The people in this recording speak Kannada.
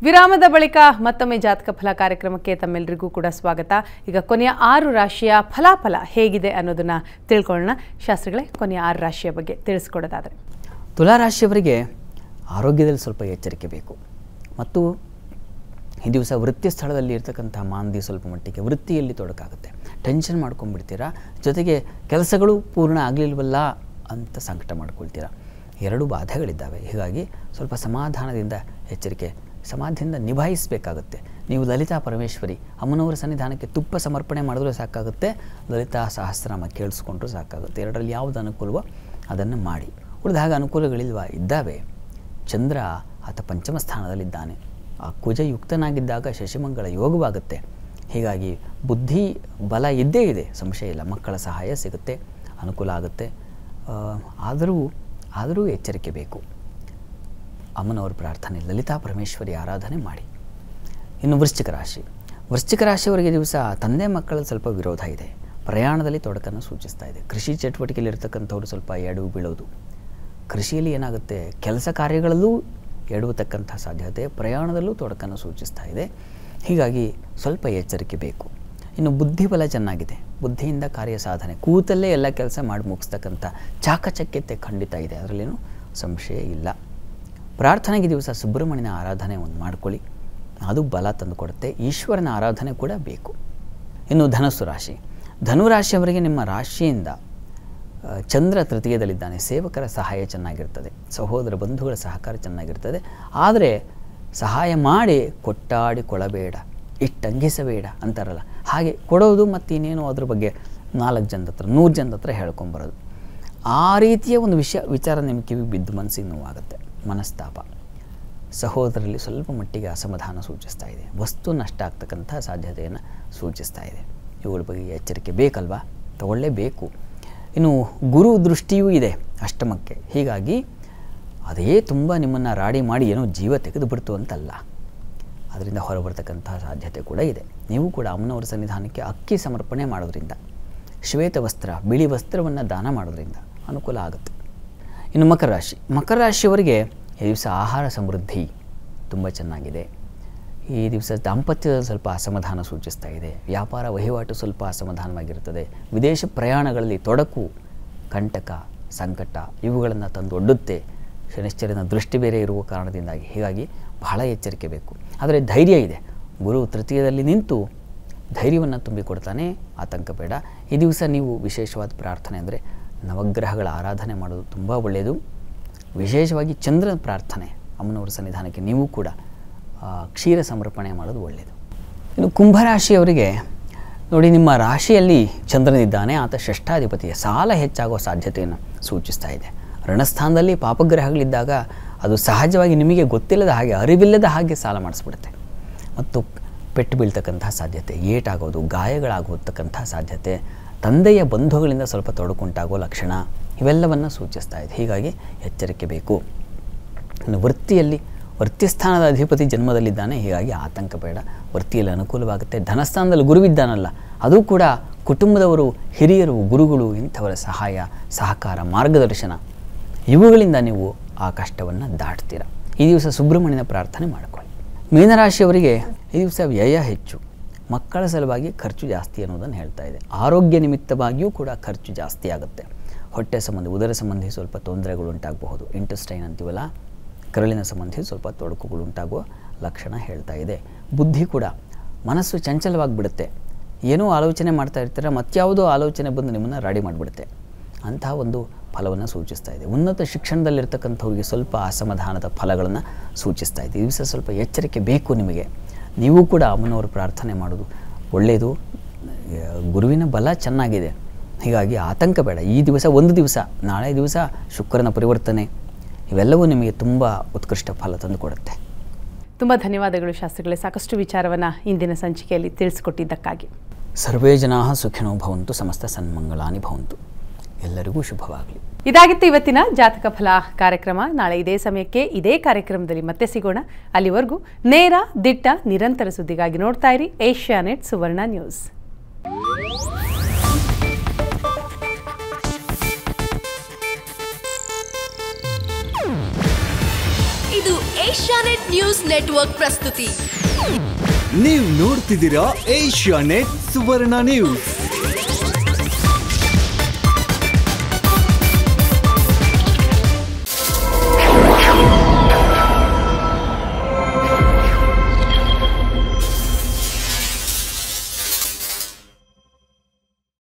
ವಿರಾಮದ ಬಳಿಕ ಮತ್ತೊಮ್ಮೆ ಜಾತಕ ಫಲ ಕಾರ್ಯಕ್ರಮಕ್ಕೆ ತಮ್ಮೆಲ್ಲರಿಗೂ ಕೂಡ ಸ್ವಾಗತ ಈಗ ಕೊನೆಯ ಆರು ರಾಶಿಯ ಫಲಾಫಲ ಹೇಗಿದೆ ಅನ್ನೋದನ್ನ ತಿಳ್ಕೊಳ್ಳೋಣ ಶಾಸ್ತ್ರಿಗಳೇ ಕೊನೆಯ ಆರು ರಾಶಿಯ ಬಗ್ಗೆ ತಿಳಿಸ್ಕೊಡೋದಾದ್ರೆ ತುಲಾರಾಶಿಯವರಿಗೆ ಆರೋಗ್ಯದಲ್ಲಿ ಸ್ವಲ್ಪ ಎಚ್ಚರಿಕೆ ಬೇಕು ಮತ್ತು ಈ ದಿವಸ ವೃತ್ತಿ ಸ್ಥಳದಲ್ಲಿ ಇರ್ತಕ್ಕಂಥ ಮಾಂದಿ ಸ್ವಲ್ಪ ಮಟ್ಟಿಗೆ ವೃತ್ತಿಯಲ್ಲಿ ತೊಡಕಾಗುತ್ತೆ ಟೆನ್ಷನ್ ಮಾಡ್ಕೊಂಡ್ಬಿಡ್ತೀರಾ ಜೊತೆಗೆ ಕೆಲಸಗಳು ಪೂರ್ಣ ಆಗಲಿಲ್ವಲ್ಲ ಅಂತ ಸಂಕಟ ಮಾಡ್ಕೊಳ್ತೀರಾ ಎರಡು ಬಾಧೆಗಳಿದ್ದಾವೆ ಹೀಗಾಗಿ ಸ್ವಲ್ಪ ಸಮಾಧಾನದಿಂದ ಎಚ್ಚರಿಕೆ ಸಮಾಧಿಯಿಂದ ನಿಭಾಯಿಸಬೇಕಾಗುತ್ತೆ ನೀವು ಲಲಿತಾ ಪರಮೇಶ್ವರಿ ಅಮ್ಮನವರ ಸನ್ನಿಧಾನಕ್ಕೆ ತುಪ್ಪ ಸಮರ್ಪಣೆ ಮಾಡಿದ್ರೂ ಸಾಕಾಗುತ್ತೆ ಲಲಿತಾ ಸಹಸ್ರನಾಮ ಕೇಳಿಸ್ಕೊಂಡ್ರೂ ಸಾಕಾಗುತ್ತೆ ಎರಡರಲ್ಲಿ ಯಾವುದು ಅನುಕೂಲವೋ ಅದನ್ನು ಮಾಡಿ ಉಳಿದಾಗ ಅನುಕೂಲಗಳಿಲ್ವಾ ಇದ್ದಾವೆ ಚಂದ್ರ ಆತ ಪಂಚಮ ಸ್ಥಾನದಲ್ಲಿದ್ದಾನೆ ಆ ಕುಜ ಯುಕ್ತನಾಗಿದ್ದಾಗ ಶಶಿಮಂಗಳ ಯೋಗವಾಗುತ್ತೆ ಹೀಗಾಗಿ ಬುದ್ಧಿ ಬಲ ಇದ್ದೇ ಇದೆ ಸಂಶಯ ಇಲ್ಲ ಮಕ್ಕಳ ಸಹಾಯ ಸಿಗುತ್ತೆ ಅನುಕೂಲ ಆಗುತ್ತೆ ಆ, ಆದರೂ ಆದರೂ ಎಚ್ಚರಿಕೆ ಬೇಕು ಅಮ್ಮನವರ ಪ್ರಾರ್ಥನೆ ಲಲಿತಾ ಪರಮೇಶ್ವರಿ ಆರಾಧನೆ ಮಾಡಿ ಇನ್ನು ವೃಶ್ಚಿಕ ರಾಶಿ ವೃಶ್ಚಿಕ ರಾಶಿಯವರಿಗೆ ದಿವಸ ತಂದೆ ಮಕ್ಕಳ ಸ್ವಲ್ಪ ವಿರೋಧ ಇದೆ ಪ್ರಯಾಣದಲ್ಲಿ ತೊಡಕನ್ನು ಸೂಚಿಸ್ತಾ ಇದೆ ಕೃಷಿ ಚಟುವಟಿಕೆಯಲ್ಲಿ ಇರ್ತಕ್ಕಂಥವ್ರು ಸ್ವಲ್ಪ ಎಡವು ಬೀಳೋದು ಕೃಷಿಯಲ್ಲಿ ಏನಾಗುತ್ತೆ ಕೆಲಸ ಕಾರ್ಯಗಳಲ್ಲೂ ಎಡುವತಕ್ಕಂಥ ಸಾಧ್ಯತೆ ಪ್ರಯಾಣದಲ್ಲೂ ತೊಡಕನ್ನು ಸೂಚಿಸ್ತಾ ಇದೆ ಹೀಗಾಗಿ ಸ್ವಲ್ಪ ಎಚ್ಚರಿಕೆ ಬೇಕು ಇನ್ನು ಬುದ್ಧಿಬಲ ಚೆನ್ನಾಗಿದೆ ಬುದ್ಧಿಯಿಂದ ಕಾರ್ಯ ಸಾಧನೆ ಕೂತಲ್ಲೇ ಎಲ್ಲ ಕೆಲಸ ಮಾಡಿ ಮುಗಿಸ್ತಕ್ಕಂಥ ಚಾಕಚಕ್ಯತೆ ಖಂಡಿತ ಇದೆ ಅದರಲ್ಲೇನು ಸಂಶಯ ಇಲ್ಲ ಪ್ರಾರ್ಥನೆಗೆ ದಿವಸ ಸುಬ್ರಹ್ಮಣ್ಯನ ಆರಾಧನೆ ಒಂದು ಮಾಡ್ಕೊಳ್ಳಿ ಅದು ಬಲ ತಂದುಕೊಡುತ್ತೆ ಈಶ್ವರನ ಆರಾಧನೆ ಕೂಡ ಬೇಕು ಇನ್ನು ಧನಸ್ಸು ರಾಶಿ ಧನುರಾಶಿಯವರಿಗೆ ನಿಮ್ಮ ರಾಶಿಯಿಂದ ಆ, ಚಂದ್ರ ತೃತೀಯದಲ್ಲಿದ್ದಾನೆ ಸೇವಕರ ಸಹಾಯ ಚೆನ್ನಾಗಿರ್ತದೆ ಸಹೋದರ ಬಂಧುಗಳ ಸಹಕಾರ ಚೆನ್ನಾಗಿರ್ತದೆ ಆದರೆ ಸಹಾಯ ಮಾಡಿ ಕೊಟ್ಟಾಡಿ ಕೊಳಬೇಡ ಇಟ್ಟಂಗಿಸಬೇಡ ಅಂತಾರಲ್ಲ ಹಾಗೆ ಕೊಡೋದು ಮತ್ತು ಇನ್ನೇನು ಅದ್ರ ಬಗ್ಗೆ ನಾಲ್ಕು ಜನದ ಹತ್ರ ನೂರು ಜನದ ಹತ್ರ ಹೇಳ್ಕೊಂಬರೋದು ಆ ರೀತಿಯ ಒಂದು ವಿಷಯ ವಿಚಾರ ನಿಮ್ಮ ಕಿವಿಗೆ ಬಿದ್ದು ಮನಸ್ಸಿಗೆ ನೋವಾಗುತ್ತೆ ಮನಸ್ತಾಪ ಸಹೋದರಲ್ಲಿ ಸ್ವಲ್ಪ ಮಟ್ಟಿಗೆ ಅಸಮಾಧಾನ ಸೂಚಿಸ್ತಾ ಇದೆ ವಸ್ತು ನಷ್ಟ ಆಗ್ತಕ್ಕಂಥ ಸಾಧ್ಯತೆಯನ್ನು ಸೂಚಿಸ್ತಾ ಇದೆ ಇವುಗಳ ಬಗ್ಗೆ ಎಚ್ಚರಿಕೆ ಬೇಕಲ್ವಾ ತಗೊಳ್ಳೇಬೇಕು ಇನ್ನು ಗುರು ದೃಷ್ಟಿಯೂ ಇದೆ ಅಷ್ಟಮಕ್ಕೆ ಹೀಗಾಗಿ ಅದೇ ತುಂಬ ನಿಮ್ಮನ್ನು ರಾಡಿ ಮಾಡಿ ಏನೋ ಜೀವ ತೆಗೆದು ಬಿಡ್ತು ಅಂತಲ್ಲ ಅದರಿಂದ ಹೊರಬರ್ತಕ್ಕಂಥ ಸಾಧ್ಯತೆ ಕೂಡ ಇದೆ ನೀವು ಕೂಡ ಅಮ್ಮನವರ ಸನ್ನಿಧಾನಕ್ಕೆ ಅಕ್ಕಿ ಸಮರ್ಪಣೆ ಮಾಡೋದ್ರಿಂದ ಶ್ವೇತ ವಸ್ತ್ರ ಬಿಳಿ ವಸ್ತ್ರವನ್ನು ದಾನ ಮಾಡೋದ್ರಿಂದ ಅನುಕೂಲ ಆಗುತ್ತೆ ಇನ್ನು ಮಕರ ರಾಶಿ ಮಕರ ರಾಶಿಯವರಿಗೆ ಈ ದಿವಸ ಆಹಾರ ಸಮೃದ್ಧಿ ತುಂಬ ಚೆನ್ನಾಗಿದೆ ಈ ದಿವಸ ದಾಂಪತ್ಯದಲ್ಲಿ ಸ್ವಲ್ಪ ಅಸಮಾಧಾನ ಸೂಚಿಸ್ತಾ ಇದೆ ವ್ಯಾಪಾರ ವಹಿವಾಟು ಸ್ವಲ್ಪ ಅಸಮಾಧಾನವಾಗಿರುತ್ತದೆ ವಿದೇಶ ಪ್ರಯಾಣಗಳಲ್ಲಿ ತೊಡಕು ಕಂಟಕ ಸಂಕಟ ಇವುಗಳನ್ನು ತಂದು ಒಡ್ಡುತ್ತೆ ಶನಿಶ್ಚರನ ದೃಷ್ಟಿ ಬೇರೆ ಇರುವ ಕಾರಣದಿಂದಾಗಿ ಹೀಗಾಗಿ ಬಹಳ ಎಚ್ಚರಿಕೆ ಬೇಕು ಆದರೆ ಧೈರ್ಯ ಇದೆ ಗುರು ತೃತೀಯದಲ್ಲಿ ನಿಂತು ಧೈರ್ಯವನ್ನು ತುಂಬಿಕೊಡ್ತಾನೆ ಆತಂಕ ಬೇಡ ಈ ದಿವಸ ನೀವು ವಿಶೇಷವಾದ ಪ್ರಾರ್ಥನೆ ಅಂದರೆ ನವಗ್ರಹಗಳ ಆರಾಧನೆ ಮಾಡೋದು ತುಂಬ ಒಳ್ಳೆಯದು ವಿಶೇಷವಾಗಿ ಚಂದ್ರನ ಪ್ರಾರ್ಥನೆ ಅಮ್ಮನವರ ಸನ್ನಿಧಾನಕ್ಕೆ ನೀವು ಕೂಡ ಆ, ಕ್ಷೀರ ಸಮರ್ಪಣೆ ಮಾಡೋದು ಒಳ್ಳೆಯದು ಇನ್ನು ಕುಂಭರಾಶಿಯವರಿಗೆ ನೋಡಿ ನಿಮ್ಮ ರಾಶಿಯಲ್ಲಿ ಚಂದ್ರನಿದ್ದಾನೆ ಆತ ಷಷ್ಠಾಧಿಪತಿಯ ಸಾಲ ಹೆಚ್ಚಾಗುವ ಸಾಧ್ಯತೆಯನ್ನು ಸೂಚಿಸ್ತಾ ಇದೆ ರಣಸ್ಥಾನದಲ್ಲಿ ಪಾಪಗ್ರಹಗಳಿದ್ದಾಗ ಅದು ಸಹಜವಾಗಿ ನಿಮಗೆ ಗೊತ್ತಿಲ್ಲದ ಹಾಗೆ ಅರಿವಿಲ್ಲದ ಹಾಗೆ ಸಾಲ ಮಾಡಿಸ್ಬಿಡುತ್ತೆ ಮತ್ತು ಪೆಟ್ಟು ಬೀಳ್ತಕ್ಕಂಥ ಸಾಧ್ಯತೆ ಏಟಾಗೋದು ಗಾಯಗಳಾಗೋತಕ್ಕಂಥ ಸಾಧ್ಯತೆ ತಂದೆಯ ಬಂಧುಗಳಿಂದ ಸ್ವಲ್ಪ ತೊಡಕುಂಟಾಗೋ ಲಕ್ಷಣ ಇವೆಲ್ಲವನ್ನು ಸೂಚಿಸ್ತಾ ಇದೆ ಹೀಗಾಗಿ ಎಚ್ಚರಿಕೆ ಬೇಕು ಇನ್ನು ವೃತ್ತಿಯಲ್ಲಿ ವೃತ್ತಿಸ್ಥಾನದ ಅಧಿಪತಿ ಜನ್ಮದಲ್ಲಿದ್ದಾನೆ ಹೀಗಾಗಿ ಆತಂಕ ಬೇಡ ವೃತ್ತಿಯಲ್ಲಿ ಅನುಕೂಲವಾಗುತ್ತೆ ಧನಸ್ಥಾನದಲ್ಲಿ ಗುರುವಿದ್ದಾನಲ್ಲ ಅದು ಕೂಡ ಕುಟುಂಬದವರು ಹಿರಿಯರು ಗುರುಗಳು ಇಂಥವರ ಸಹಾಯ ಸಹಕಾರ ಮಾರ್ಗದರ್ಶನ ಇವುಗಳಿಂದ ನೀವು ಆ ಕಷ್ಟವನ್ನು ದಾಟ್ತೀರ ಈ ದಿವಸ ಸುಬ್ರಹ್ಮಣ್ಯನ ಪ್ರಾರ್ಥನೆ ಮಾಡಿಕೊಳ್ಳಿ ಮೀನರಾಶಿಯವರಿಗೆ ಈ ದಿವಸ ವ್ಯಯ ಹೆಚ್ಚು ಮಕ್ಕಳ ಸಲುವಾಗಿ ಖರ್ಚು ಜಾಸ್ತಿ ಅನ್ನೋದನ್ನು ಹೇಳ್ತಾ ಇದೆ ಆರೋಗ್ಯ ನಿಮಿತ್ತವಾಗಿಯೂ ಕೂಡ ಖರ್ಚು ಜಾಸ್ತಿ ಆಗುತ್ತೆ ಹೊಟ್ಟೆ ಸಂಬಂಧಿ ಉದರ ಸಂಬಂಧಿ ಸ್ವಲ್ಪ ತೊಂದರೆಗಳು ಉಂಟಾಗಬಹುದು ಇಂಟೆಸ್ಟೈನ್ ಅಂತೀವಲ್ಲ ಕರಳಿನ ಸಂಬಂಧಿ ಸ್ವಲ್ಪ ತೊಡಕುಗಳು ಉಂಟಾಗುವ ಲಕ್ಷಣ ಹೇಳ್ತಾ ಇದೆ ಬುದ್ಧಿ ಕೂಡ ಮನಸ್ಸು ಚಂಚಲವಾಗಿ ಬಿಡುತ್ತೆ ಏನೋ ಆಲೋಚನೆ ಮಾಡ್ತಾ ಇರ್ತೀರ ಮತ್ಯಾವುದೋ ಆಲೋಚನೆ ಬಂದು ನಿಮ್ಮನ್ನು ರಾಡಿ ಮಾಡಿಬಿಡುತ್ತೆ ಅಂತಹ ಒಂದು ಫಲವನ್ನು ಸೂಚಿಸ್ತಾ ಇದೆ ಉನ್ನತ ಶಿಕ್ಷಣದಲ್ಲಿರ್ತಕ್ಕಂಥವ್ರಿಗೆ ಸ್ವಲ್ಪ ಅಸಮಾಧಾನದ ಫಲಗಳನ್ನು ಸೂಚಿಸ್ತಾ ಇದೆ ಈ ದಿವಸ ಸ್ವಲ್ಪ ಎಚ್ಚರಿಕೆ ಬೇಕು ನಿಮಗೆ ನೀವು ಕೂಡ ಅಮ್ಮನವರು ಪ್ರಾರ್ಥನೆ ಮಾಡೋದು ಒಳ್ಳೆಯದು ಆ, ಗುರುವಿನ ಬಲ ಚೆನ್ನಾಗಿದೆ ಹೀಗಾಗಿ ಆತಂಕ ಬೇಡ ಈ ದಿವಸ ಒಂದು ದಿವಸ ನಾಳೆ ದಿವಸ ಶುಕ್ರನ ಪರಿವರ್ತನೆ ಇವೆಲ್ಲವೂ ನಿಮಗೆ ತುಂಬ ಉತ್ಕೃಷ್ಟ ಫಲ ತಂದುಕೊಡುತ್ತೆ ತುಂಬ ಧನ್ಯವಾದಗಳು ಶಾಸ್ತ್ರಿಗಳೇ ಸಾಕಷ್ಟು ವಿಚಾರವನ್ನು ಇಂದಿನ ಸಂಚಿಕೆಯಲ್ಲಿ ತಿಳಿಸ್ಕೊಟ್ಟಿದ್ದಕ್ಕಾಗಿ ಸರ್ವೇ ಜನಾ ಸುಖಿನೋ ಭವಂತು ಸಮಸ್ತ ಸನ್ಮಂಗಳಾನಿ ಭವಂತು ಎಲ್ಲರಿಗೂ ಶುಭವಾಗಲಿ ಇದಾಗಿತ್ತು ಇವತ್ತಿನ ಜಾತಕ ಫಲ ಕಾರ್ಯಕ್ರಮ ನಾಳೆ ಇದೇ ಸಮಯಕ್ಕೆ ಇದೇ ಕಾರ್ಯಕ್ರಮದಲ್ಲಿ ಮತ್ತೆ ಸಿಗೋಣ ಅಲ್ಲಿವರೆಗೂ ನೇರ ದಿಟ್ಟ ನಿರಂತರ ಸುದ್ದಿಗಾಗಿ ನೋಡ್ತಾ ಇರಿ ಏಷ್ಯಾ ನೆಟ್ ಸುವರ್ಣ ನ್ಯೂಸ್ ಇದು ಏಷ್ಯಾನೆಟ್ ನ್ಯೂಸ್ ನೆಟ್ವರ್ಕ್ ಪ್ರಸ್ತುತಿ ನೀವು ನೋಡ್ತಿದ್ದೀರಾ ಏಷ್ಯಾ ನೆಟ್ ಸುವರ್ಣ ನ್ಯೂಸ್